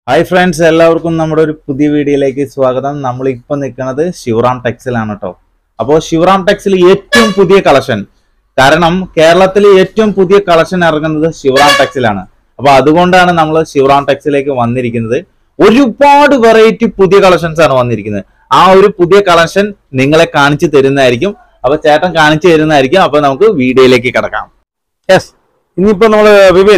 Hi friends എല്ലാവർക്കും നമ്മുടെ ഒരു പുതിയ വീഡിയോയിലേക്ക് സ്വാഗതം നമ്മൾ ഇപ്പൊ നിൽക്കുന്നത് ശിവറാം ടെക്സിലാണ് കേട്ടോ അപ്പോൾ ശിവറാം ടെക്സിൽ ഏറ്റവും പുതിയ കളക്ഷൻ കാരണം കേരളത്തിൽ ഏറ്റവും പുതിയ കളക്ഷൻ ഇറങ്ങുന്നത് ശിവറാം ടെക്സിലാണ് അപ്പൊ അതുകൊണ്ടാണ് നമ്മൾ ശിവറാം ടെക്സിലേക്ക് വന്നിരിക്കുന്നത് ഒരുപാട് വെറൈറ്റി പുതിയ കളക്ഷൻസ് ആണ് വന്നിരിക്കുന്നത് ആ ഒരു പുതിയ കളക്ഷൻ നിങ്ങളെ കാണിച്ചു തരുന്നതായിരിക്കും അപ്പൊ ചേട്ടൻ കാണിച്ചു തരുന്നതായിരിക്കും അപ്പൊ നമുക്ക് വീഡിയോയിലേക്ക് കിടക്കാം യെസ് ഇനിയിപ്പോ നമ്മള് വിപിൻ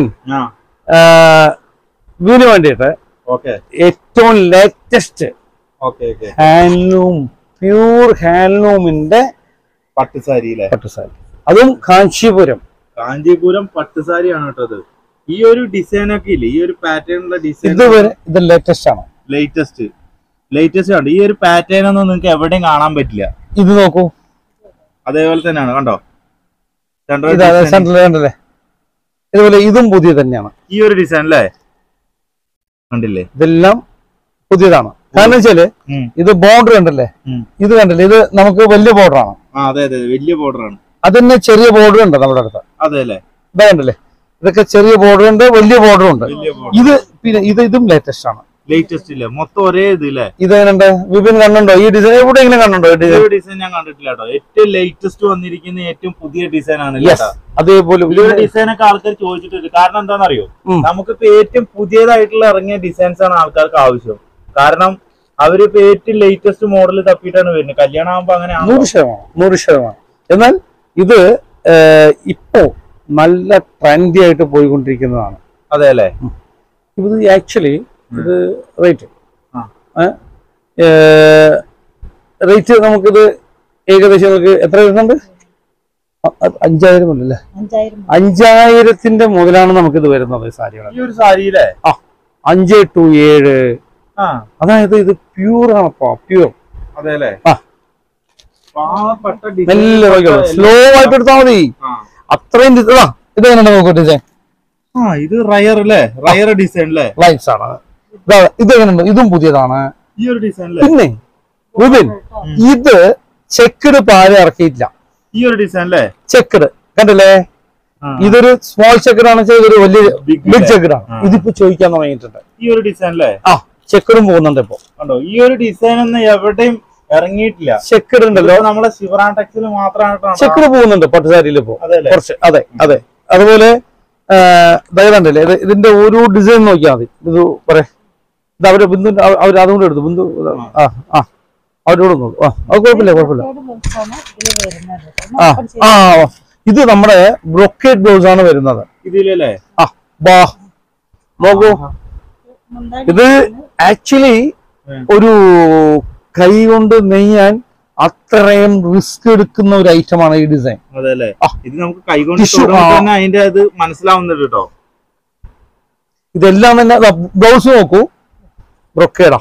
ഇതിന് വേണ്ടിയിട്ട് ഓക്കെ ഏറ്റവും latest okay okay handloom pure ഹാൻഡ്ലൂമിന്റെ പട്ടുസാരിയിലെ പട്ടുസാരി അതും കാഞ്ചീപുരം കാഞ്ചീപുരം പട്ടുസാരിയാണ് കേട്ടോ ഇത് ഈ ഒരു ഡിസൈൻ ഒക്കെ ഇല്ലേ ഈ ഒരു പാറ്റേണിലുള്ള ഡിസൈൻ ഇതുവരെ ഇത് ലേറ്റസ്റ്റ് ആണ് ലേറ്റസ്റ്റ് ലേറ്റസ്റ്റ് ആണ് ഈ ഒരു പാറ്റേൺ ഒന്നും നിങ്ങൾക്ക് എവിടെയും കാണാൻ പറ്റില്ല ഇത് നോക്കൂ അതേപോലെ തന്നെയാണ് കണ്ടോ Central ഇത് design. സെൻട്രൽ കണ്ടല്ലേ ഇതുപോലെ ഇതും പുതിയ തന്നെയാണ് ഈ ഒരു ഡിസൈൻ അല്ലേ കണ്ടില്ലേ ഇതെല്ലാം പുതിയതാണ് കാരണം വെച്ചാല് ഉം. ഇത് ബോർഡർ ഉണ്ടല്ലേ ഉം. ഇത് കണ്ടല്ലേ ഇത് നമുക്ക് വലിയ ബോർഡർ ആണ് ആ അതെ അതെ വലിയ ബോർഡർ ആണ് അതിന് ചെറിയ ബോർഡർ ഉണ്ട് നമ്മുടെ അടുത്ത് അതെ അല്ലേ ഇതാ കണ്ടല്ലേ ഇതൊക്കെ ചെറിയ ബോർഡർ ഉണ്ട് വലിയ ബോർഡർ ഉണ്ട് വലിയ ബോർഡർ ഇത് പിന്നെ ഇത് ഇതും ലേറ്റസ്റ്റ് ആണ് ലേറ്റസ്റ്റ് ഇല്ലേ മൊത്തം ഒരേ ഇത് അല്ലേ ഇത് എങ്ങനെയുണ്ട് വിപിൻ കണ്ടുണ്ടോ ഈ ഡിസൈൻ എവിടെയെങ്കിലും കണ്ടുണ്ടോ ഈ ഈ ഡിസൈൻ ഒരു ഡിസൈൻ ഞാൻ കണ്ടിട്ടില്ല കേട്ടോ ഏറ്റവും ലേറ്റസ്റ്റ് വന്നിരിക്കുന്ന ഏറ്റവും പുതിയ ഡിസൈൻ ആണ് യെസ് അതേപോലെ ഈ ഒരു ഡിസൈൻ ഒക്കെ ആൾക്കാർ ചോദിച്ചിട്ടുണ്ട് കാരണം എന്താണെന്നറിയോ ഉം. നമുക്കിപ്പോ ഏറ്റവും പുതിയതായിട്ടുള്ള ഇറങ്ങിയ ഡിസൈൻസ് ആണ് ആൾക്കാർക്ക് ആവശ്യം കാരണം അവരിപ്പോ ഏറ്റവും ലേറ്റസ്റ്റ് മോഡൽ തപ്പിയിട്ടാണ് വരുന്നത് കല്യാണം ആകുമ്പോ അങ്ങനെ നൂറ് ശതമാനം നൂറ് ശതമാനം എന്നാൽ ഇത് ഏഹ്, ഇപ്പോ നല്ല ട്രെൻഡി ആയിട്ട് പോയിക്കൊണ്ടിരിക്കുന്നതാണ് അതെ അല്ലേ ഇത് ആക്ച്വലി ഇത് റേറ്റ് ആ. റേറ്റ് നമുക്കിത് ഏകദേശം നമുക്ക് എത്ര വരുന്നുണ്ട് അ- അ- അഞ്ചായിരം അല്ലല്ലേ അഞ്ചായിരം അഞ്ചായിരത്തിന്റെ മുതലാണ് നമുക്കിത് വരുന്നത് സാരികൾ ഈ ഒരു സാരിയിലെ അഞ്ച് ടു ഏഴ് ആ അതായത് ഇത് പ്യൂർ ആണപ്പോ പ്യൂർ അതെ അല്ലേ ആ. പാവപ്പെട്ട മെല്ലെ നോക്കിയോളൂ സ്ലോ ആയിട്ട് എടുത്താൽ മതി ആ. അത്രയും ഡി- ഇതാ ഇത് എങ്ങനെയുണ്ട് നോക്കൂ ഡിസൈൻ ആ ഇത് റയർ അല്ലേ റയർ ഡിസൈൻ അല്ലേ ലൈൻസ് ആണ് ഇതാ ഇത് എങ്ങനെയുണ്ട് ഇതും പുതിയതാണ് ഈ ഒരു ഡിസൈൻ അല്ലേ പിന്നെ വിപിൻ ഇത് ചെക്കഡ് പാല് ഇറക്കിയിട്ടില്ല ഈ ഒരു ഡിസൈൻ അല്ലേ ചെക്കഡ് കണ്ടില്ലേ ആ. ഇതൊരു സ്മോൾ ചെക്കഡ് ആണ് വെച്ചാൽ ഇതൊരു വലിയ Big ബിഗ് അല്ലേ? ചെക്കഡ് ആണ് ആ. ഇതിപ്പോ ചോദിക്കാൻ തുടങ്ങിയിട്ടുണ്ട് ഈ ഒരു ഡിസൈൻ അല്ലേ ആ ചെക്കഡും പോകുന്നുണ്ട് ഇപ്പൊ കണ്ടോ ഈ ഒരു ഡിസൈൻ ഒന്നും എവിടെയും ഇറങ്ങിയിട്ടില്ല ചെക്കഡ് ഉണ്ടല്ലോ ഇതിപ്പോ നമ്മളെ ശിവറാൻ ടെക്സിൽ മാത്രമായിട്ടാണ് ചെക്കഡ് പോകുന്നുണ്ട് പട്ടുസാരിയിൽ ഇപ്പോ അതെ അല്ലേ കുറച്ച് അതെ അതെ അതുപോലെ ദയകണ്ടല്ലേ ഇത് ഇതിന്റെ ഒരു ഡിസൈൻ നോക്കിയാൽ മതി ഇത് പറയാ ഇത് അവര് ബിന്ദു അവർ അതുകൊണ്ട് എടുത്തു ബിന്ദു ആ ആ അവരോട് നോക്കും ആ അത് കുഴപ്പമില്ല കുഴപ്പമില്ല ബ്ലൗസാണ് ഇതിൽ വരുന്നത് ആ ഓപ്പൺ ആ ഇത് നമ്മുടെ ബ്രൊക്കേറ്റ് ബ്ലൗസ് ആണ് വരുന്നത് ഇതിലല്ലേ ആ ബാ നോക്കൂ മുന്താണി ഇത് ആക്ച്വലി ഉം. ഒരു കൈ കൊണ്ട് നെയ്യാൻ അത്രയും റിസ്ക് എടുക്കുന്ന ഒരു ഐറ്റമാണ് ഈ ഡിസൈൻ അതെ അല്ലേ ആ. ഇത് നമുക്ക് കൈകൊണ്ട് Tissue, തൊടുമ്പോ ആ. തന്നെ അതിന്റെ അത് മനസ്സിലാവുന്നുണ്ട് കേട്ടോ ഇതെല്ലാം തന്നെ ബ്ലൗസ് നോക്കൂ ബ്രൊക്കേഡാ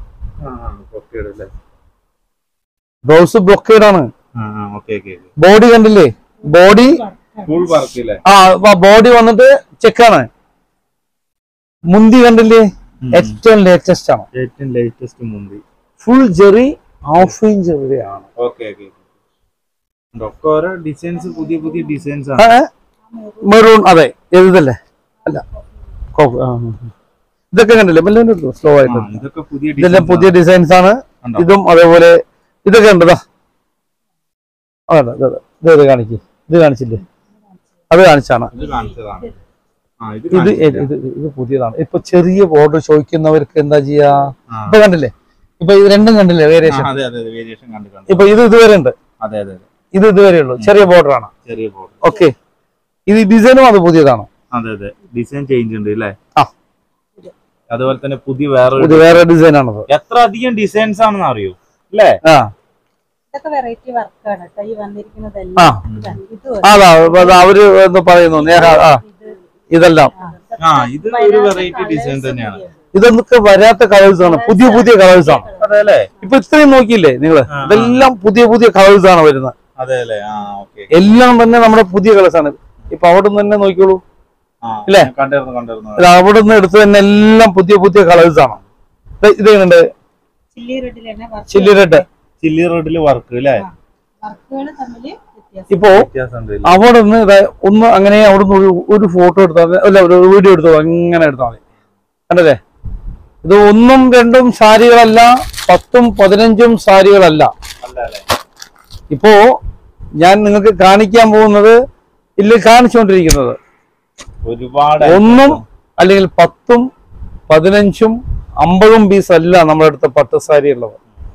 ബ്ലൗസ് ബ്രൊക്കേഡാണ് ഓക്കെ ഓക്കെ ബോഡി കണ്ടില്ലേ ബോഡി ഫുൾ വർക്ക് അല്ലേ ആ ബോഡി വന്നിട്ട് ചെക്കാണ് മുന്തി കണ്ടില്ലേ ഉം. ഏറ്റവും ലേറ്റസ്റ്റ് ആണ് ഏറ്റവും ലേറ്റസ്റ്റ് മുന്തി ഫുൾ ജെറി ഹാഫ് ഇഞ്ച് വരെയാണ് ഓക്കെ ഓക്കെ ഒക്കെ ഓരോ ഡിസൈൻസ് പുതിയ പുതിയ ഡിസൈൻസ് ആണ് മെറൂൺ അതെ ഇതല്ലേ അല്ല കോഫ്- ആ, ഉം, ഉം. ഇതൊക്കെ കണ്ടില്ലേ മെല്ലെ സ്ലോ ആ, ആയിട്ട് ഇതൊക്കെ പുതിയ ഇതെല്ലാം designs പുതിയ ആണ്. ഡിസൈൻസ് ആണ് കണ്ടോ? ഇതും അതേപോലെ ഇതൊക്കെ ഉണ്ടതാ അതെ ഇത് ഇത് ഇത് കാണിക്ക് ഇത് കാണിച്ചില്ലേ അത് കാണിച്ചാണ് ഇത് കാണിച്ചതാണ് ആ ഇത് ഇത് കാണിച്ചില്ല. ഇത് ഇത് ഇത് പുതിയതാണ് ഇപ്പൊ ചെറിയ ബോർഡർ ചോദിക്കുന്നവർക്ക് എന്താ ചെയ്യാ ആ. ഇപ്പൊ കണ്ടില്ലേ ഇപ്പൊ ഇത് രണ്ടും കണ്ടില്ലേ ആ, വേരിയേഷൻ അതെ അതെ വേരിയേഷൻ കണ്ടു കണ്ടു ഇപ്പൊ ഇത് ഇതുവരെ ഉണ്ട് അതെ അതെ അതെ ഇത് ഇതുവരെ ഉള്ളൂ ചെറിയ ബോർഡർ ആണ് ചെറിയ ബോർഡർ ഓക്കെ ഇത് ഡിസൈനും അത് പുതിയതാണ് അതെ അതെ ഡിസൈൻ ചേഞ്ച് ഉണ്ട് അല്ലേ ആ. അതുപോലെ തന്നെ പുതിയ വേറെ ഇത് വേറെ ഡിസൈൻ ആണത് എത്ര അധികം ഡിസൈൻസ് ആണെന്ന് അറിയോ അല്ലേ ആ ഇതൊക്കെ വെറൈറ്റി വർക്കാണ് കേട്ടോ ഈ വന്നിരിക്കുന്നതെല്ലാം ആ ഇതാണ്. ഇത് അതാ അതാ അവര് എന്ന് പറയുന്നു നേഹ ആ ഇത് ഇതെല്ലാം ആ, ഇതൊക്കെ ആ ഇത് ഒരു വെറൈറ്റി ഡിസൈൻ തന്നെയാണ് ഇതൊക്കെ വരാത്ത കളേഴ്സ് ആണ് പുതിയ പുതിയ കളേഴ്സ് ആണ് അതെ അല്ലേ ഇപ്പൊ ഇത്രയും നോക്കിയില്ലേ നിങ്ങള് ആ. ഇതെല്ലാം പുതിയ പുതിയ കളേഴ്സ് ആണ് വരുന്നത് അതെ അല്ലേ ആ ഓക്കെ എല്ലാം തന്നെ നമ്മുടെ പുതിയ കളേഴ്സ് ആണ് ഇപ്പൊ അവിടെ നിന്ന് തന്നെ നോക്കിയോളൂ ആ ഇല്ലേ? ഞാൻ കണ്ടിരുന്നു കണ്ടിരുന്നു ഇത് അവിടെ നിന്ന് എടുത്ത് തന്നെ എല്ലാം പുതിയ പുതിയ കളേഴ്സ് ആണ് ഇത് ഇത് എങ്ങനെയുണ്ട് ചില്ലി റെഡിൽ തന്നെ ചില്ലി റെഡ് ചില്ലി റോഡിൽ വർക്ക് അല്ലേ വർക്കുകൾ തമ്മിൽ വ്യത്യാസം ഇപ്പോ വ്യത്യാസം ഉണ്ട് ഇല്ലേ? അവിടെ നിന്ന് ഇതാ ഒന്ന് അങ്ങനെ അവിടെ നിന്ന് ഒരു ഒരു ഫോട്ടോ എടുത്താൽ മതി. അല്ല ഒരു വീഡിയോ എടുത്തോ അങ്ങനെ എടുത്താൽ മതി കണ്ടല്ലേ ഇത് ഒന്നും രണ്ടും സാരികളല്ല പത്തും പതിനഞ്ചും സാരികളല്ല അല്ല അല്ലേ ഇപ്പോ ഞാൻ നിങ്ങൾക്ക് കാണിക്കാൻ പോകുന്നത് ഇല്ല കാണിച്ചുകൊണ്ടിരിക്കുന്നത് ഒരുപാട് ഒന്നും അല്ലെങ്കിൽ പത്തും പതിനഞ്ചും അമ്പതും പീസ് അല്ല നമ്മുടെ അടുത്ത പട്ട് സാരി ഉള്ളത്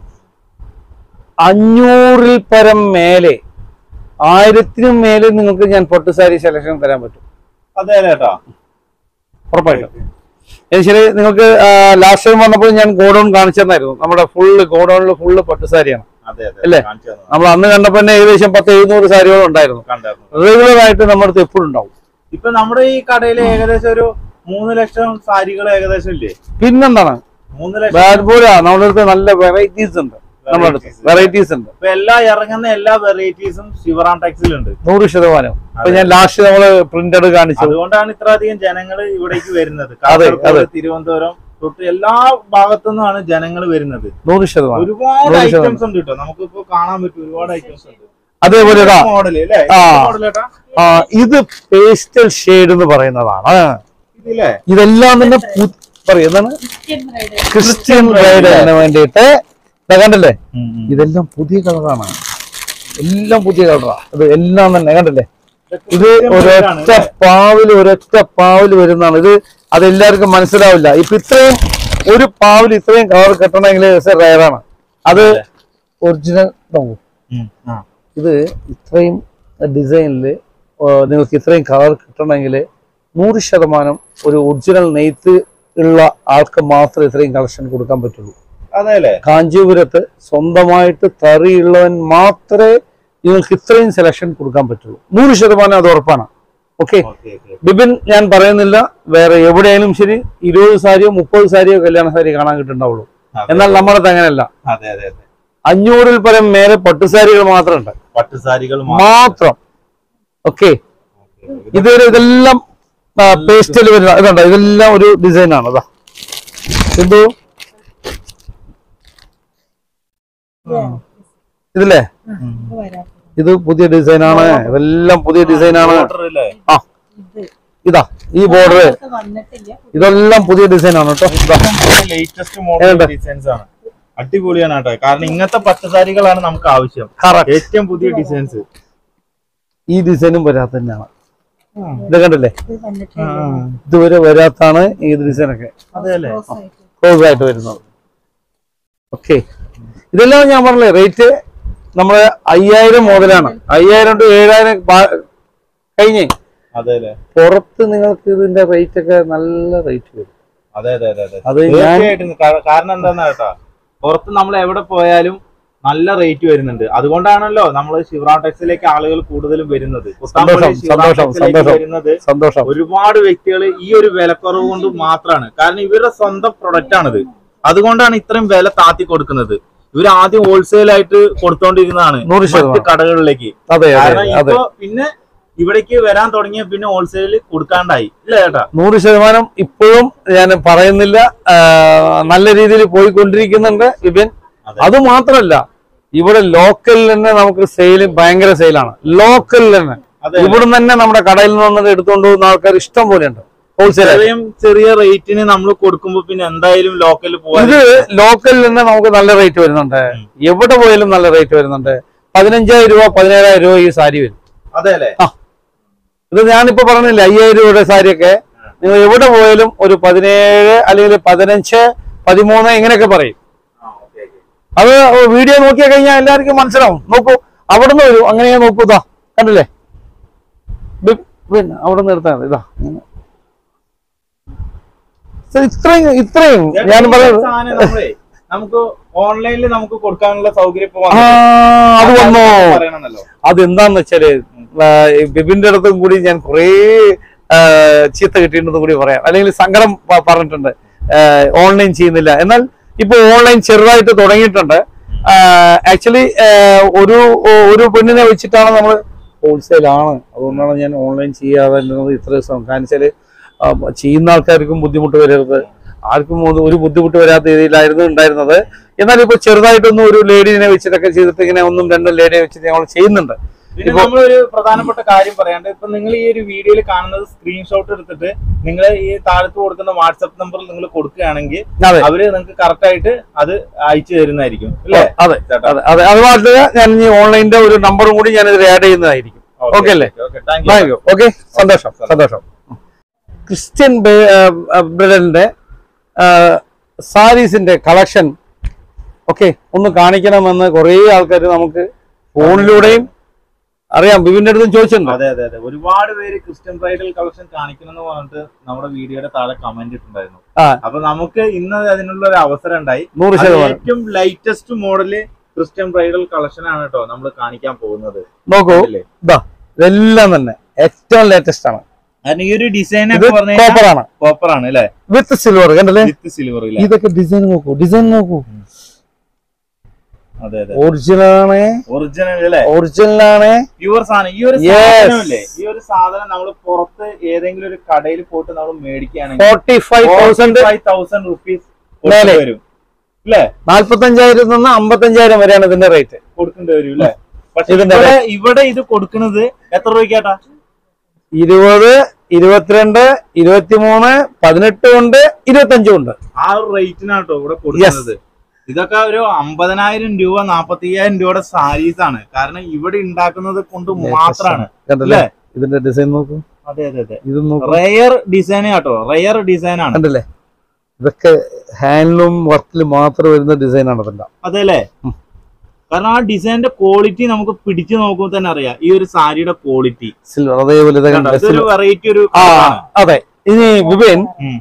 അഞ്ഞൂറിൽ പരം മേലെ ആയിരത്തിനും മേലെ നിങ്ങൾക്ക് ഞാൻ പട്ട് സാരി സെലക്ഷൻ തരാൻ പറ്റും അതെ അല്ലേ ഏട്ടാ ഉറപ്പായിട്ടും ഏത് ശരി നിങ്ങൾക്ക് ലാസ്റ്റ് ടൈം വന്നപ്പോൾ ഞാൻ ഗോഡൗൺ കാണിച്ചു തന്നായിരുന്നു നമ്മുടെ ഫുള്ള് ഗോഡൗണിൽ ഫുള്ള് പട്ട് സാരിയാണ് അതെ അതെ അല്ലേ? കാണിച്ചു തന്നു. നമ്മൾ അന്ന് കണ്ടപ്പോൾ തന്നെ ഏകദേശം പത്ത് എഴുന്നൂറ് സാരികളും ഉണ്ടായിരുന്നു കണ്ടായിരുന്നു റെഗുലർ ആയിട്ട് നമ്മുടെ അടുത്ത് എപ്പോഴും ഉണ്ടാവും ഇപ്പൊ നമ്മുടെ ഈ കടയിൽ ഏകദേശം ഒരു മൂന്ന് ലക്ഷം സാരികൾ ഏകദേശം ഇല്ലേ പിന്നെന്താണ് മൂന്ന് ലക്ഷം ബാഡ് ബോല നമ്മുടെ അടുത്ത് നല്ല വെറൈറ്റീസ് ഉണ്ട് നമ്മുടെ അടുത്ത് Varieties. വെറൈറ്റീസ് ഉണ്ട് ഇപ്പൊ എല്ലാ ഇറങ്ങുന്ന എല്ലാ വെറൈറ്റീസും ശിവറാം ടെക്സിലുണ്ട് നൂറ് ശതമാനം ഇപ്പൊ ഞാൻ ലാസ്റ്റ് നമ്മള് പ്രിന്റഡ് കാണിച്ചു അതുകൊണ്ടാണ് ഇത്രയധികം ജനങ്ങൾ ഇവിടേക്ക് വരുന്നത് അതെ, കാസർഗോഡ് തിരുവനന്തപുരം തൊട്ട് എല്ലാ ഭാഗത്തു നിന്നാണ് ജനങ്ങൾ വരുന്നത് നൂറ് ശതമാനം ഒരുപാട് നൂറ് ശതമാനം. ഐറ്റംസ് ഉണ്ട് കേട്ടോ നമുക്കിപ്പോ കാണാൻ പറ്റും ഒരുപാട് ഐറ്റംസ് ഉണ്ട് അതേപോലെ ഇതാ മോഡൽ അല്ലേ ആ. മോഡൽ ഏട്ടാ ആ, ഇത് പേസ്റ്റൽ ഷെയ്ഡ് എന്ന് പറയുന്നതാണ് ഇതില്ലേ ഇതെല്ലാം തന്നെ പു- പറയൂ എന്താണ് ക്രിസ്ത്യൻ ബ്രൈഡ് ക്രിസ്ത്യൻ ബ്രൈഡിന് വേണ്ടിയിട്ട് ദാ കണ്ടില്ലേ ഇതെല്ലാം പുതിയ കളറാണ് എല്ലാം പുതിയ കളറാ ഇത് എല്ലാം തന്നെ കണ്ടില്ലേ ഇത് ഒരൊറ്റ പാവില് ഒരൊറ്റ പാവില് വരുന്നതാണ് ഇത് അതെല്ലാവർക്കും മനസ്സിലാവില്ല ഇപ്പൊ ഇത്രയും ഒരു പാവിൽ ഇത്രയും കളർ കിട്ടണമെങ്കിൽ റയറാണ് അത് ഒറിജിനൽ ഇത് ഇത്രയും ഡിസൈനിൽ നിങ്ങൾക്ക് ഇത്രയും കളർ കിട്ടണമെങ്കിൽ നൂറ് ശതമാനം ഒരു ഒറിജിനൽ നെയ്ത്ത് ഉള്ള ആൾക്ക് മാത്രമേ ഇത്രയും കളക്ഷൻ കൊടുക്കാൻ പറ്റുള്ളൂ അതെ അല്ലേ കാഞ്ചീപുരത്ത് സ്വന്തമായിട്ട് തറിയുള്ളവൻ മാത്രമേ നിങ്ങൾക്ക് ഇത്രയും സെലക്ഷൻ കൊടുക്കാൻ പറ്റുള്ളൂ നൂറ് ശതമാനം അത് ഉറപ്പാണ് ഓക്കെ ഓക്കെ ഓക്കെ ബിബിൻ ഞാൻ പറയുന്നില്ല വേറെ എവിടെയായാലും ശരി ഇരുപത് സാരിയോ മുപ്പത് സാരിയോ കല്യാണ സാരി കാണാൻ കിട്ടുന്നുണ്ടാവുള്ളൂ എന്നാൽ നമ്മുടെ അടുത്ത് അങ്ങനെയല്ല അതെ അതെ അതെ അഞ്ഞൂറിൽ പരം മേലെ പട്ടുസാരികൾ മാത്രമുണ്ട് പട്ടുസാരികൾ മാത്രം ഓക്കെ ഇതൊരു ഇതെല്ലാം പേസ്റ്റിൽ വരുന്ന ഇതുണ്ട് ഇതെല്ലാം ഒരു ഡിസൈനാണ് അതാ എന്തോ ഇതില്ലേ വരാം ഇത് പുതിയ ഡിസൈനാണ് ഇതെല്ലാം പുതിയ ഡിസൈനാണ് ആ ഇത് ഇതാ ഈ ബോർഡർ ഇതൊക്കെ വന്നിട്ടില്ല ഇതെല്ലാം പുതിയ ഡിസൈനാണ് കേട്ടോ ഇതാ ലേറ്റസ്റ്റ് മോഡൽ ഏതാ? ഡിസൈൻസ് ആണ് അടിപൊളിയാണ് കേട്ടോ കാരണം ഇങ്ങനത്തെ പട്ടുസാരികളാണ് നമുക്ക് ആവശ്യം കറക്റ്റ് ഏറ്റവും പുതിയ ഡിസൈൻസ് ഈ ഡിസൈനും വരാത്ത തന്നെയാണ് ഇത് കണ്ടില്ലേ ഇത് വന്നിട്ടില്ല ഇതുവരെ വരാത്താണ് ഈ ഡിസൈനൊക്കെ അതെ അല്ലേ ക്ലോസ് ആയിട്ട് ക്ലോസ് ആയിട്ട് വരുന്നത് ഓക്കെ ഇതെല്ലാം ഞാൻ പറഞ്ഞില്ലേ റേറ്റ് നമ്മള് അയ്യായിരം മുതലാണ് അയ്യായിരം ടു ഏഴായിരം ബാ- കഴിഞ്ഞേ അതെ അല്ലേ പുറത്ത് നിങ്ങൾക്ക് ഇതിന്റെ റേറ്റ് ഒക്കെ നല്ല റേറ്റ് വരും അതെ അതെ അതെ അതെ അത് ഞാൻ തീർച്ചയായിട്ടും കാ- കാരണം എന്താന്ന് കേട്ടോ പുറത്ത് നമ്മൾ എവിടെ പോയാലും നല്ല റേറ്റ് വരുന്നുണ്ട് അതുകൊണ്ടാണല്ലോ നമ്മൾ ശിവറാം ടെക്സിലേക്ക് ആളുകൾ കൂടുതലും വരുന്നത് കുത്താമ്പള്ളി സന്തോഷം, ശിവറാം സന്തോഷം, ടെക്സിലേക്ക് സന്തോഷം. വരുന്നത് സന്തോഷം ഒരുപാട് വ്യക്തികൾ ഈ ഒരു വിലക്കുറവ് കൊണ്ട് മാത്രമാണ് കാരണം ഇവരുടെ സ്വന്തം പ്രൊഡക്റ്റ് ആണിത് അതുകൊണ്ടാണ് ഇത്രയും വില താത്തി കൊടുക്കുന്നത് ഇവർ ആദ്യം ഹോൾസെയിൽ ആയിട്ട് കൊടുത്തോണ്ടിരുന്നതാണ് നൂറ് മറ്റ് ശതമാനം കടകളിലേക്ക് അതെ അതെ കാരണം അതെ ഇപ്പൊ പിന്നെ ഇവിടേക്ക് വരാൻ തുടങ്ങിയ പിന്നെ ഹോൾസെയിൽ കൊടുക്കാണ്ടായി ഇല്ല ചേട്ടാ നൂറ് ശതമാനം ഇപ്പോഴും ഞാൻ പറയുന്നില്ല ആ, നല്ല രീതിയിൽ പോയിക്കൊണ്ടിരിക്കുന്നുണ്ട് വിപിൻ അതെ. അത് മാത്രമല്ല ഇവിടെ ലോക്കലിൽ തന്നെ നമുക്ക് സെയിൽ ഭയങ്കര സെയിലാണ് ലോക്കലിൽ തന്നെ അതെ ഇവിടെ തന്നെ നമ്മുടെ കടയിൽ നിന്ന് വന്നിട്ട് എടുത്തുകൊണ്ട് പോകുന്ന ആൾക്കാർ ഇഷ്ടം പോലെ ഉണ്ട് ഹോൾസെയിൽ ചെറിയ ചെറിയ റേറ്റിന് നമ്മൾ കൊടുക്കുമ്പോ പിന്നെ എന്തായാലും ലോക്കലിൽ പോവാൻ ഇത് ലോക്കലിൽ തന്നെ നമുക്ക് നല്ല റേറ്റ് വരുന്നുണ്ട് എവിടെ പോയാലും നല്ല റേറ്റ് വരുന്നുണ്ട് പതിനഞ്ചായിരം രൂപ പതിനേഴായിരം രൂപ ഈ സാരി വരും അതെ അല്ലേ ഇത് ഞാനിപ്പോ പറഞ്ഞില്ല അയ്യായിരം രൂപയുടെ സാരിയൊക്കെ നിങ്ങൾ എവിടെ പോയാലും ഒരു പതിനേഴ് അല്ലെങ്കിൽ പതിനഞ്ച് പതിമൂന്ന് ഇങ്ങനെയൊക്കെ പറയും ആ, okay, okay. അത് വീഡിയോ നോക്കിയാൽ കഴിഞ്ഞാൽ എല്ലാവർക്കും മനസ്സിലാവും നോക്കൂ അവിടുന്ന് വരും അങ്ങനെ നോക്കൂ ഇതാ കണ്ടില്ലേ ബി- പിന്നെ അവിടെ നിന്ന് എടുത്താൽ മതി ഇതാ ഇങ്ങനെ. ഇത് ഇത്രയും ഇത്രയും ചേട്ടാ, ഞാൻ ഈ പറയുന്നത് സാധനം നമ്മളെ നമുക്ക് ഓൺലൈനിൽ നമുക്ക് കൊടുക്കാനുള്ള സൗകര്യം ഇപ്പൊ ആ അത് വന്നോ പറയണമെന്നല്ലോ അതെന്താന്ന് വെച്ചാല് ആ, ഈ ബിബിന്റെ അടുത്തും കൂടി ഞാൻ കുറേ ആ, ചീത്ത കിട്ടിയിട്ടുണ്ടെന്ന് കൂടി പറയാം അല്ലെങ്കിൽ സങ്കടം പ- പറഞ്ഞിട്ടുണ്ട് ഓൺലൈൻ ചെയ്യുന്നില്ല എന്നാൽ ഇപ്പൊ ഓൺലൈൻ ചെറുതായിട്ട് തുടങ്ങിയിട്ടുണ്ട് ആക്ച്വലി ഒരു ഒരു പെണ്ണിനെ വെച്ചിട്ടാണ് നമ്മൾ ഹോൾസെയിൽ ആണ് അതുകൊണ്ടാണ് ഞാൻ ഓൺലൈൻ ചെയ്യാതെ ഇരുന്നത് ഇത്ര ദിവസം കാരണം വെച്ചാല് ആ, ചെയ്യുന്ന ആൾക്കാർക്കും ബുദ്ധിമുട്ട് വരരുത് ആർക്കും ഒരു- ഒരു ബുദ്ധിമുട്ട് വരാത്ത രീതിയിലായിരുന്നു ഉണ്ടായിരുന്നത് എന്നാൽ ഇപ്പൊ ചെറുതായിട്ടൊന്നും ഒരു ലേഡീനെ വെച്ചിട്ടൊക്കെ ചെയ്തിട്ട് ഇങ്ങനെ ഒന്നും രണ്ടും ലേഡിയെ വെച്ചിട്ട് ഞങ്ങൾ ചെയ്യുന്നുണ്ട് പിന്നെ നമ്മളൊരു പ്രധാനപ്പെട്ട കാര്യം പറയാണ്ട് ഇപ്പൊ നിങ്ങൾ ഈ ഒരു വീഡിയോയിൽ കാണുന്നത് സ്ക്രീൻഷോട്ട് എടുത്തിട്ട് നിങ്ങൾ ഈ താഴത്ത് കൊടുക്കുന്ന വാട്സപ്പ് നമ്പറിൽ നിങ്ങൾ കൊടുക്കുകയാണെങ്കിൽ അതെ അവര് നിങ്ങൾക്ക് കറക്റ്റ് ആയിട്ട് അത് അയച്ചു തരുന്നതായിരിക്കും അല്ലേ അതെ ചേട്ടാ അതെ അതെ അതുമായിട്ട് ഞാൻ ഈ ഓൺലൈനിന്റെ ഒരു നമ്പറും കൂടി ഞാൻ ഇതിൽ ആഡ് ചെയ്യുന്നതായിരിക്കും Okay അല്ലേ? താങ്ക് താങ്ക് യു ഓക്കെ സന്തോഷം സന്തോഷം ക്രിസ്ത്യൻ ബ്രിഡലിന്റെ സാരീസിന്റെ കളക്ഷൻ ഓക്കെ ഒന്ന് കാണിക്കണമെന്ന് കുറേ ആൾക്കാർ നമുക്ക് ഫോണിലൂടെയും അറിയാം ബിബിന്റെ അടുത്തും ചോദിച്ചിട്ടുണ്ടോ അതെ അതെ അതെ ഒരുപാട് പേര് ക്രിസ്ത്യൻ ബ്രൈഡൽ കളക്ഷൻ കാണിക്കണം എന്ന് പറഞ്ഞിട്ട് നമ്മുടെ വീഡിയോയുടെ താഴെ കമന്റ് ഇട്ടുണ്ടായിരുന്നു ആ. അപ്പൊ നമുക്ക് ഇന്ന് അതിനുള്ള ഒരു അവസരം ഉണ്ടായി നൂറ് അത് ശതമാനം ഏറ്റവും latest model Christian bridal collection ആണ് കേട്ടോ നമ്മൾ കാണിക്കാൻ പോകുന്നത് നോക്കൂ അല്ലേ? ഇതാ ഇതെല്ലാം തന്നെ ഏറ്റവും ലേറ്റസ്റ്റ് ആണ് കാരണം ഈ ഒരു ഡിസൈൻ ഇത് ഒക്കെ പറഞ്ഞു കോപ്പർ ആണ് കോപ്പർ ആണ് അല്ലെ വിത്ത് സിൽവർ കണ്ടല്ലേ വിത്ത് സിൽവർ ഇതൊക്കെ ഡിസൈൻ നോക്കൂ ഡിസൈൻ നോക്കൂ അതെ അതെ ഒറിജിനൽ ആണ് ഒറിജിനൽ അല്ലേ ഒറിജിനൽ ആണ് പ്യുവർ സാധനം ഈ ഒരു Yes. സാധനമല്ലേ ഈ ഒരു സാധനം നമ്മൾ പുറത്ത് ഏതെങ്കിലും ഒരു കടയിൽ പോയിട്ട് നമ്മൾ മേടിക്കുകയാണെങ്കിൽ forty five thousand five thousand rupees മേലെ. വരും അല്ലേ നാല്പത്തഞ്ചായിരം നിന്ന് അമ്പത്തഞ്ചായിരം വരെയാണ് ഇതിന്റെ റേറ്റ് കൊടുക്കേണ്ടി വരും അല്ലേ പക്ഷെ ഇതിന്റെ ഇവിടെ ഇവിടെ ഇത് കൊടുക്കുന്നത് എത്ര രൂപയ്ക്കാട്ടാ ഇരുപത് ഇരുപത്തിരണ്ട് ഇരുപത്തിമൂന്ന് പതിനെട്ട് ഉണ്ട് ഇരുപത്തഞ്ചും ഉണ്ട് ആ ഒരു റേറ്റിനാണ് കേട്ടോ ഇവിടെ കൊടുക്കുന്നത് ഇതൊക്കെ ഒരു അമ്പതിനായിരം രൂപ നാപ്പത്തി അയ്യായിരം രൂപയുടെ സാരീസ് ആണ് കാരണം ഇവിടെ ഉണ്ടാക്കുന്നത് കൊണ്ട് മാത്രമാണ് കണ്ടല്ലേ അല്ലേ? ഇതിന്റെ ഡിസൈൻ നോക്കൂ അതെ അതെ അതെ ഇത് നോക്കൂ റെയർ ഡിസൈൻ കേട്ടോ റെയർ ഡിസൈൻ ആണ് കണ്ടല്ലേ ഇതൊക്കെ ഹാൻഡ്ലൂം വർക്കിൽ മാത്രം വരുന്ന ഡിസൈൻ ആണ് ഇതെല്ലാം അതെ അല്ലേ ഉം. കാരണം ആ ഡിസൈനിന്റെ ക്വാളിറ്റി നമുക്ക് പിടിച്ചു നോക്കുമ്പോൾ തന്നെ അറിയാം ഈ ഒരു സാരിയുടെ ക്വാളിറ്റി സിൽവർ അതേപോലെ ഇത് കണ്ടോ? ഇതൊരു silver. വെറൈറ്റി ഒരു ആ കളറാണ്. അതെ ഇനി വിപിൻ ഉം.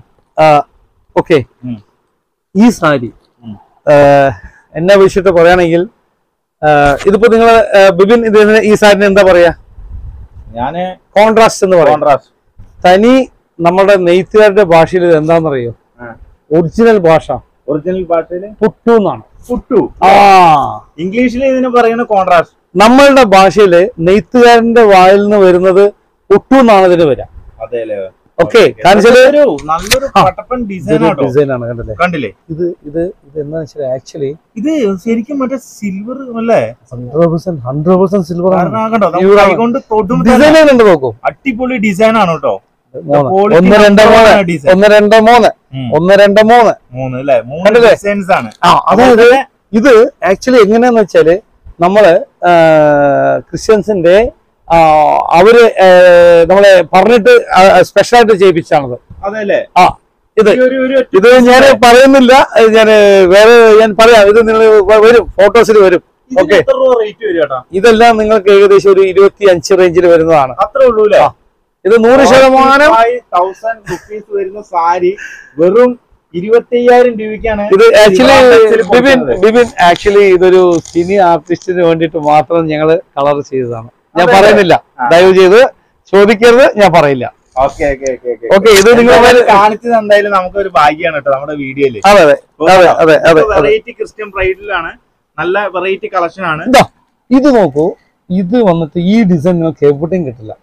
ഓക്കെ ഉം. ഈ സാരി ഉം. ആ, എന്നെ വിളിച്ചിട്ട് പറയുകയാണെങ്കിൽ ആ, ഇതിപ്പോ നിങ്ങൾ ബിബിൻ ഇതിന് ഈ സാരിന് എന്താ പറയാ ഞാന് കോൺട്രാസ്റ്റ് എന്ന് പറയാം കോൺട്രാസ്റ്റ് തനി നമ്മുടെ നെയ്ത്തുകാരുടെ ഭാഷയിൽ ഇത് എന്താണെന്നറിയോ ആ. ഒറിജിനൽ ഭാഷ ഒറിജിനൽ ഭാഷയില് പുട്ടു എന്നാണ് പുട്ടു ആ ഇംഗ്ലീഷിൽ ഇതിന് പറയുന്ന കോൺട്രാസ്റ്റ് നമ്മളുടെ ഭാഷയില് നെയ്ത്തുകാരന്റെ വായിൽ നിന്ന് വരുന്നത് പുട്ടു എന്നാണ് ഇതിന് വരിക അതെ അല്ലേ ഓക്കെ കാരണം വെച്ചാല് ഒരു നല്ലൊരു പട്ടപ്പൻ ഡിസൈൻ ആട്ടോ ഡിസൈൻ ആണ് കണ്ടല്ലേ കണ്ടില്ലേ ഇത് ഇത് ഇത് എന്താ വെച്ചാൽ ആക്ച്വലി ഇത് ശരിക്കും മറ്റേ സിൽവർ അല്ലേ hundred percent hundred percent silver ആണ് കാരണം ആ കണ്ടോ നമുക്ക് Pure ആണ്. കൈകൊണ്ട് തൊടുമ്പോ ഡിസൈൻ തന്നെ ഉണ്ട് നോക്കൂ അടിപൊളി ഡിസൈൻ ആണ് കേട്ടോ മൂന്ന് Quality ഒന്ന് രണ്ട് number മൂന്ന് ആണ് design. ഒന്ന് രണ്ട് മൂന്ന് ഉം. ഒന്ന് രണ്ട് മൂന്ന് മൂന്ന് അല്ലേ മൂന്ന് കണ്ടില്ലേ? ഡിസൈൻസ് ആണ് ആ അതായത് അതുപോലെ ഇത് ആക്ച്വലി എങ്ങനെയാന്ന് വെച്ചാല് നമ്മള് ആ, ക്രിസ്ത്യൻസിന്റെ ആ, അവര് ആ, നമ്മളെ പറഞ്ഞിട്ട് സ്പെഷ്യൽ ആയിട്ട് ചെയ്യിപ്പിച്ചാണത് അതെ അല്ലേ ആ ഇത് ഈ ഒരു ഒരു ഒറ്റ ഇത് ഞാൻ പറയുന്നില്ല ഞാൻ വേറെ ഞാൻ പറയാം ഇത് നിങ്ങൾ വരും ഫോട്ടോസിൽ വരും ഇതിന് Okay. എത്ര രൂപ റേറ്റ് വരും ചേട്ടാ ഇതെല്ലാം നിങ്ങൾക്ക് ഏകദേശം ഒരു ഇരുപത്തി അഞ്ച് റേഞ്ചിൽ വരുന്നതാണ് അത്രേ ഉള്ളൂ അല്ലേ ആ. ഇത് നൂറ് ശതമാനം തൗസൻഡ് റുപ്പീസ് വരുന്ന സാരി വെറും ഇരുപത്തി അയ്യായിരം രൂപയ്ക്കാണ് ഇത് ആക്ച്വലി Divan Textile ബിബിൻ കൊടുക്കുന്നത്. ബിബിൻ ആക്ച്വലി ഇതൊരു സിനി ആർട്ടിസ്റ്റിന് വേണ്ടിയിട്ട് മാത്രം ഞങ്ങൾ കളർ ചെയ്തതാണ് ഞാൻ അതെ. പറയുന്നില്ല ആ. ദയവ് ചെയ്ത് ചോദിക്കരുത് ഞാൻ പറയില്ല okay okay okay okay okay ഇത് നിങ്ങൾ എന്തായാലും കാണിച്ചത് എന്തായാലും നമുക്കൊരു ഭാഗ്യമാണ് കേട്ടോ നമ്മുടെ വീഡിയോയില് അതെ അതെ അതെ അതെ അതെ അതെ വെറൈറ്റി ക്രിസ്ത്യൻ ബ്രൈഡിലാണ് നല്ല വെറൈറ്റി കളക്ഷൻ ആണ് ഇതാ ഇത് നോക്കൂ ഇത് വന്നിട്ട് ഈ ഡിസൈൻ നിങ്ങൾക്ക് എവിടെയും കിട്ടില്ല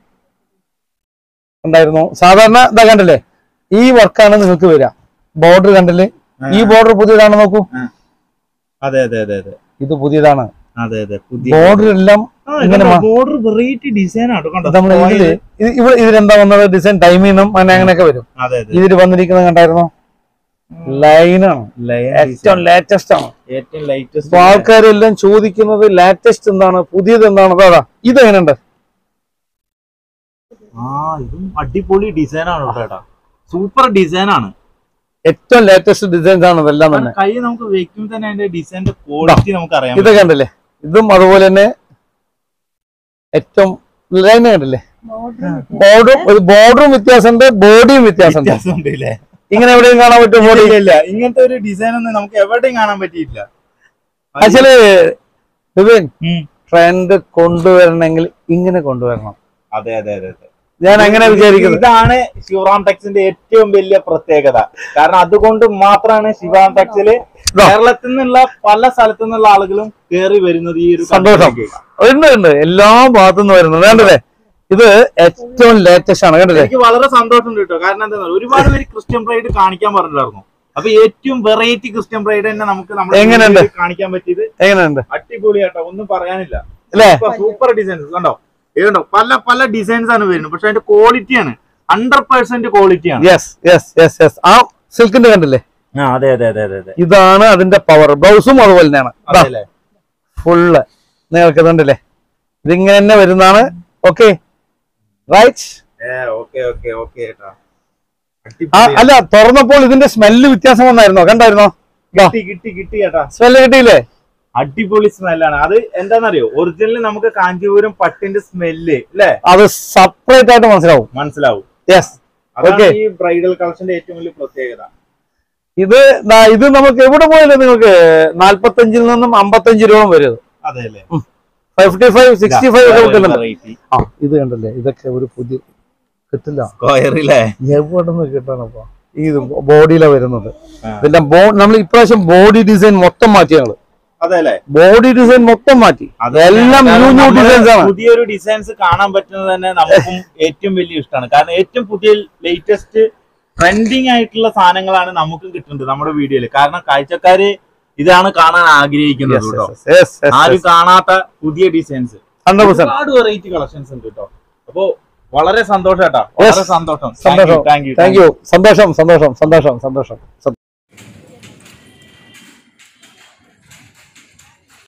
ഉണ്ടായിരുന്നു സാധാരണ ഇതാ കണ്ടില്ലേ ഈ വർക്കാണ് നിങ്ങൾക്ക് വരിക ബോർഡർ കണ്ടില്ലേ ഈ ബോർഡർ പുതിയതാണ് നോക്കൂ അതെ അതെ അതെ അതെ ഇത് പുതിയതാണ് അതെ അതെ പുതിയ ബോർഡർ എല്ലാം ഇങ്ങനെ മാ- ബോർഡർ വെറൈറ്റി ഡിസൈൻ ആണ് കണ്ടോ നമ്മൾ ഇതില് ഇത് ഇവിടെ ഇതിലെന്താ വന്നത് ഡിസൈൻ ടൈമിനും അങ്ങനെ അങ്ങനെയൊക്കെ വരും അതെ അതെ ഇതിൽ വന്നിരിക്കുന്നത് കണ്ടായിരുന്നോ ലൈനാണ് Lion ഏറ്റവും design. ലേറ്റസ്റ്റ് ആണ് ഏറ്റവും ലേറ്റസ്റ്റ് അപ്പൊ ആൾക്കാരെല്ലാം ചോദിക്കുന്നത് ലേറ്റസ്റ്റ് എന്താണ് പുതിയത് എന്താണ് അതാ ഇത് എങ്ങനെയുണ്ട് ആ ഇതും അടിപൊളി ഡിസൈൻ ആണ് കേട്ടോ ചേട്ടാ സൂപ്പർ ഡിസൈൻ ആണ് ഏറ്റവും ലേറ്റസ്റ്റ് ഡിസൈൻസ് ആണ് ഇതെല്ലാം തന്നെ കൈ നമുക്ക് വെക്കുമ്പോൾ തന്നെ അതിന്റെ ഡിസൈന്റെ ക്വാളിറ്റി നമുക്ക് അറിയാം ഇത് കണ്ടില്ലേ ഇതും അതുപോലെ തന്നെ ഏറ്റവും ലൈൻ കണ്ടില്ലേ ബോർഡറും ഒരു ബോർഡറും വ്യത്യാസമുണ്ട് ബോഡിയും വ്യത്യാസമുണ്ട് വ്യത്യാസമുണ്ട് ഇല്ലേ ഇങ്ങനെ എവിടെയും കാണാൻ പറ്റും ബോഡി ഇല്ല, ഇല്ല ഇങ്ങനത്തെ ഒരു ഡിസൈൻ ഒന്നും നമുക്ക് എവിടെയും കാണാൻ പറ്റിയില്ല ആക്ച്വലി വിപിൻ ഉം. ട്രെൻഡ് കൊണ്ടുവരണമെങ്കിൽ ഇങ്ങനെ കൊണ്ടുവരണം അതെ അതെ അതെ അതെ ഞാൻ അങ്ങനെ വിചാരിക്കുന്നത് ഇതാണ് ശിവറാം ടെക്സിന്റെ ഏറ്റവും വലിയ പ്രത്യേകത കാരണം അതുകൊണ്ട് മാത്രമാണ് ശിവറാം ടെക്സില് ഇതാ. കേരളത്തിൽ നിന്നുള്ള പല സ്ഥലത്തു നിന്നുള്ള ആളുകളും കയറി വരുന്നത് ഈ ഒരു സന്തോഷം. കടയിലേക്ക്. ഉണ്ട് ഉണ്ട് എല്ലാ ഭാഗത്തു നിന്ന് വരുന്നത് കണ്ടില്ലേ ഇത് ഏറ്റവും ലേറ്റസ്റ്റ് ആണ് കണ്ടില്ലേ എനിക്ക് വളരെ സന്തോഷമുണ്ട് കേട്ടോ കാരണം എന്താ ഒരുപാട് പേര് ക്രിസ്ത്യൻ ബ്രൈഡ് കാണിക്കാൻ പറഞ്ഞിട്ടുണ്ടായിരുന്നു അപ്പൊ ഏറ്റവും വെറൈറ്റി ക്രിസ്ത്യൻ ബ്രൈഡ് തന്നെ നമുക്ക് നമ്മുടെ എങ്ങനെയുണ്ട്? വീഡിയോയിൽ കാണിക്കാൻ പറ്റിയത് എങ്ങനെയുണ്ട് അടിപൊളിയാട്ടോ ഒന്നും പറയാനില്ല അല്ലേ സൂപ്പർ ഡിസൈൻസ് കണ്ടോ ഇത് കണ്ടോ പല പല ഡിസൈൻസ് ആണ് വരുന്നത് പക്ഷെ അതിന്റെ ക്വാളിറ്റിയാണ് ഹൺഡ്രഡ് പെർസെന്റ് ക്വാളിറ്റിയാണ് യെസ് യെസ് യെസ് യെസ് ആ സിൽക്കിന്റെ കണ്ടില്ലേ ആ അതെ അതെ അതെ അതെ അതെ ഇതാണ് അതിന്റെ പവർ ബ്ലൗസും അതുപോലെ തന്നെയാണ് ദാ, അതെ ഫുള്ള് നിങ്ങൾക്ക് ഇതുണ്ടല്ലേ ഇതിങ്ങനെ തന്നെ വരുന്നതാണ് okay right okay okay okay ഏട്ടാ ആ അല്ല തുറന്നപ്പോൾ ഇതിന്റെ സ്മെല്ല് വ്യത്യാസം വന്നായിരുന്നോ കണ്ടായിരുന്നോ കിട്ടി കിട്ടി കിട്ടി ചേട്ടാ സ്മെല്ല് കിട്ടിയില്ലേ അടിപൊളി സ്മെല്ലാണ് അത് എന്താണെന്നറിയോ ഒറിജിനലി നമുക്ക് കാഞ്ചീപുരം പട്ടിന്റെ സ്മെല്ല് അല്ലേ അത് സെപ്പറേറ്റ് ആയിട്ട് മനസ്സിലാവും മനസ്സിലാവും യെസ് അതാണ് Okay. ഈ ബ്രൈഡൽ കളക്ഷന്റെ ഏറ്റവും വലിയ പ്രത്യേകത ഇത് ദാ ഇത് നമുക്ക് എവിടെ പോയാലും നിങ്ങൾക്ക് നാല്പത്തഞ്ചിൽ നിന്നും അമ്പത്തഞ്ച് രൂപ വരും അതെ അല്ലേ ഫിഫ്റ്റി ഫൈവ് സിക്സ്റ്റി ഫൈവ് ഒക്കെ കിട്ടുന്നുണ്ട് വെറൈറ്റി ആ ഇത് കണ്ടല്ലേ ഇതൊക്കെ ഒരു പുതിയ കിട്ടില്ല സ്ക്വയറില്ലേ എവിടെ നിന്ന് കിട്ടാനപ്പോ ഈ ബോഡിയിലാണ് വരുന്നത് ആ. ഇതിന്റെ ബോ നമ്മൾ ഇപ്രാവശ്യം ബോഡി ഡിസൈൻ മൊത്തം മാറ്റി ഞങ്ങള് അതെ അല്ലേ ബോഡി ഡിസൈൻ മൊത്തം മാറ്റി എല്ലാം ന്യൂ ന്യൂ ഡിസൈൻസ് ആണ് പുതിയൊരു ഡിസൈൻസ് കാണാൻ പറ്റുന്നത് തന്നെ നമുക്കും ഏറ്റവും വലിയ ഇഷ്ടമാണ് കാരണം ഏറ്റവും പുതിയ ലേറ്റസ്റ്റ് ട്രെൻഡിങ് ആയിട്ടുള്ള സാധനങ്ങളാണ് നമുക്കും കിട്ടുന്നത് നമ്മുടെ വീഡിയോയിൽ കാരണം കാഴ്ചക്കാര് ഇതാണ് കാണാൻ ആഗ്രഹിക്കുന്നത് കേട്ടോ ആരും കാണാത്ത പുതിയ ഡിസൈൻസ് ഹൺഡ്രഡ് പെർസെന്റ് ഒരുപാട് വെറൈറ്റി കളക്ഷൻസ് ഉണ്ട് കേട്ടോ അപ്പോ വളരെ സന്തോഷം കേട്ടോ വളരെ സന്തോഷം സന്തോഷം താങ്ക് യു താങ്ക് യു സന്തോഷം സന്തോഷം സന്തോഷം സന്തോഷം